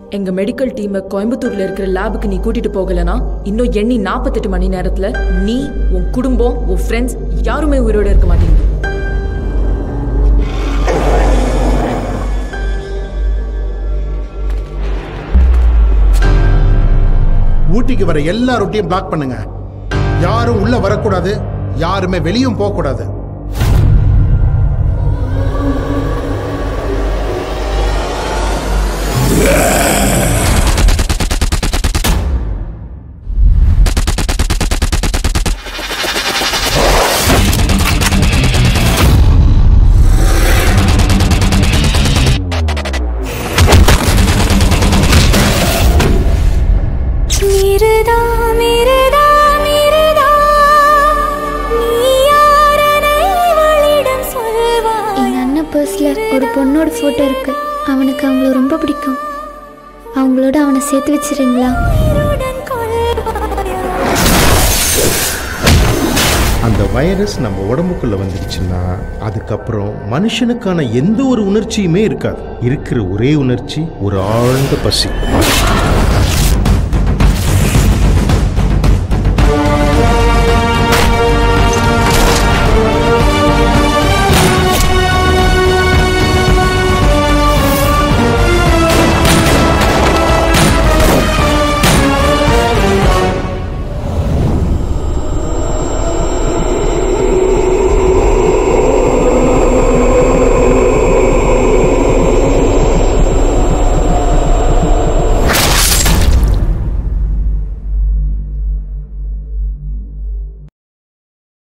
எங்க மெடிக்கல் டீமை கோயம்புத்தூர்ல இருக்கிற லேபுக்கு நீ கூட்டிட்டு போகலனா இன்னும் எண்ணி நாற்பத்தெட்டு மணி நேரத்துல நீ உன் குடும்பம் உன் ஃப்ரெண்ட்ஸ் யாருமே உயிரோட இருக்க மாட்டீங்க ஊட்டிக்கு வர எல்லா ரூட்டையும் பிளாக் பண்ணுங்க யாரும் உள்ள வரக்கூடாது யாருமே வெளியும் போகக்கூடாது மிருதா மிருதா மிருதா நீ யாரனை இவளிடம் சொல்வாய் எங்கள் அண்ணன் பர்ஸில் ஒரு பொண்ணோட ஃபோட்டோ இருக்கு அவனுக்கு அவங்கள ரொம்ப பிடிக்கும் அவங்களோட அவனை சேர்த்து வச்சிடுறீங்களா உயிருடன் கொள்வாயா அந்த வைரஸ் நம்ம உடம்புக்குள்ள வந்துடுச்சுன்னா அதுக்கப்புறம் மனுஷனுக்கான எந்த ஒரு உணர்ச்சியுமே இருக்காது இருக்கிற ஒரே உணர்ச்சி ஒரு ஆழ்ந்த பசி